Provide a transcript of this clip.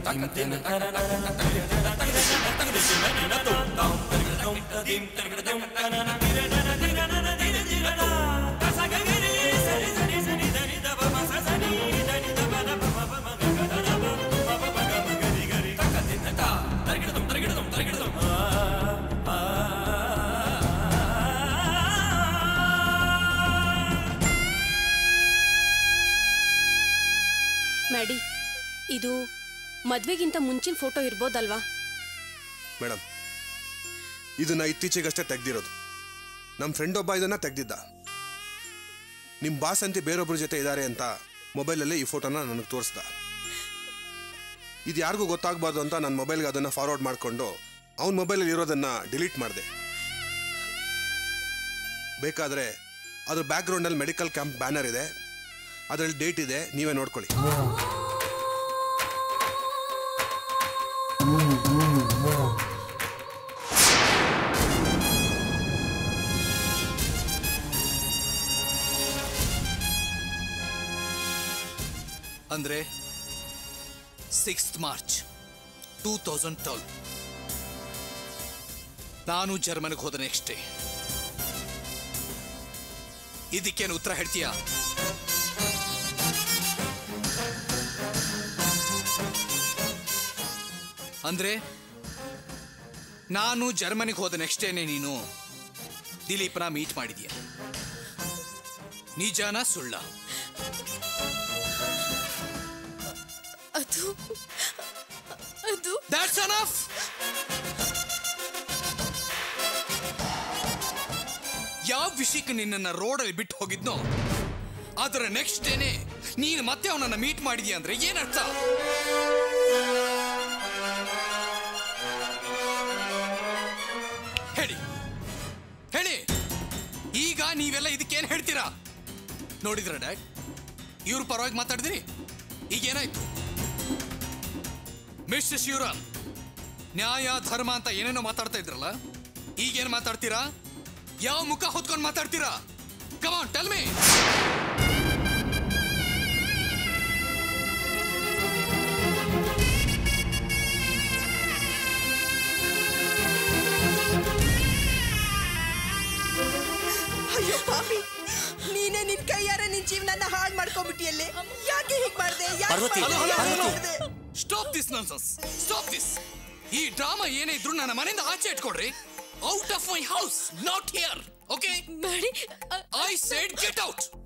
ಮ್ಯಾಡಿ ಇದು ಮದ್ವೆಗಿಂತ ಮುಂಚಿನ photo ಇರ್ಬೋದಲ್ವಾ madam ಇದನ್ನ ಇತ್ತೀಚೆಗಷ್ಟೇ ತೆಗ್ದಿರೋದು ನಮ್ಮ ಫ್ರೆಂಡ್ ಒಬ್ಬ ಇದನ್ನ ತೆಗ್ದಿದ್ದ ನಿಮ್ಮ ಬಾಸ್ ಅಂತ ಬೇರೊಬ್ಬರ ಜೊತೆ ಇದ್ದಾರೆ ಅಂತ ಮೊಬೈಲಲ್ಲೇ ಈ ಫೋಟೋನ ನನಗೆ ತೋರಿಸ್ದ ಇದು ಯಾರಿಗೂ ಗೊತ್ತಾಗಬಾರ್ದು ಅಂತ ನನ್ನ ಮೊಬೈಲ್ಗೆ ಅದನ್ನು ಫಾರ್ವರ್ಡ್ ಮಾಡಿಕೊಂಡು ಅವನ ಮೊಬೈಲಲ್ಲಿ ಇರೋದನ್ನ ಡಿಲೀಟ್ ಮಾಡಿದೆ ಬೇಕಾದರೆ ಅದ್ರ ಬ್ಯಾಕ್ಗ್ರೌಂಡಲ್ಲಿ ಮೆಡಿಕಲ್ ಕ್ಯಾಂಪ್ ಬ್ಯಾನರ್ ಇದೆ ಅದರಲ್ಲಿ ಡೇಟ್ ಇದೆ ನೀವೇ ನೋಡ್ಕೊಳ್ಳಿ ಅಂದ್ರೆ sixth March two thousand twelve ನಾನು ಜರ್ಮನಿಗೆ ಹೋದ ನೆಕ್ಸ್ಟ್ ಡೇ ಇದಕ್ಕೇನು ಉತ್ತರ ಹೇಳ್ತೀಯಾ ಅಂದ್ರೆ ನಾನು ಜರ್ಮನಿಗೆ ಹೋದ ನೆಕ್ಸ್ಟ್ ಡೇನೆ ನೀನು ದಿಲೀಪ್ನ ಮೀಟ್ ಮಾಡಿದ್ಯಾ ನಿಜಾನ ಸುಳ್ಳ ಅದು ಅದು That's enough! ಯಾವ ವಿಷಯಕ್ಕೆ ನಿನ್ನನ್ನ ರೋಡಲ್ಲಿ ಬಿಟ್ಟು ಹೋಗಿದ್ನೋ ಅದರ ನೆಕ್ಸ್ಟ್ ಡೇನೆ ನೀನು ಮತ್ತೆ ಅವನನ್ನ ಮೀಟ್ ಮಾಡಿದ್ಯಾ ಅಂದ್ರೆ ಏನರ್ಥ ಹೇಳಿ ಹೇಳಿ ಈಗ ನೀವೆಲ್ಲ ಇದಕ್ಕೇನ್ ಹೇಳ್ತೀರಾ ನೋಡಿದ್ರ ಡ್ಯಾಡ್ ಇವ್ರ ಪರವಾಗಿ ಮಾತಾಡಿದ್ರಿ ಈಗೇನಾಯ್ತು ಮಿಸ್ಟರ್ ಶಿವರಾಮ್ ನ್ಯಾಯ ಧರ್ಮ ಅಂತ ಏನೇನೋ ಮಾತಾಡ್ತಾ ಇದ್ರಲ್ಲ ಈಗೇನು ಮಾತಾಡ್ತೀರಾ ಯಾವ ಮುಖ ಹೊತ್ಕೊಂಡು ಮಾತಾಡ್ತೀರಾ ಕಮಾನ್ ಟೆಲ್ ಮೀ ಅಯ್ಯೋ ಪಾಪಿ ನೀನೇ ನಿನ್ ಕೈಯಾರ ನಿನ್ ಜೀವನನ ಹಾಳು ಮಾಡ್ಕೊಂಡ್ಬಿಟ್ಟಿಯಲ್ಲೇ ಯಾಕೆ ಹೀಗ್ ಮಾಡ್ದೆ ಯಾಕೆ ಪಾರ್ವತಿ, ಮಾಡ್ದೆ? ಹಲೋ, ಹಲೋ, ಯಾಕೆ ಹಲೋ. ಮಾಡ್ದೆ? Stop this nonsense stop this ಈ ಡ್ರಾಮಾ ಏನೇ ಇದ್ರು ನನ್ನ ಮನೆಯಿಂದ ಆಚೆ ಇಟ್ಕೊಡ್ರಿ out of my house not here okay Maddy I said get out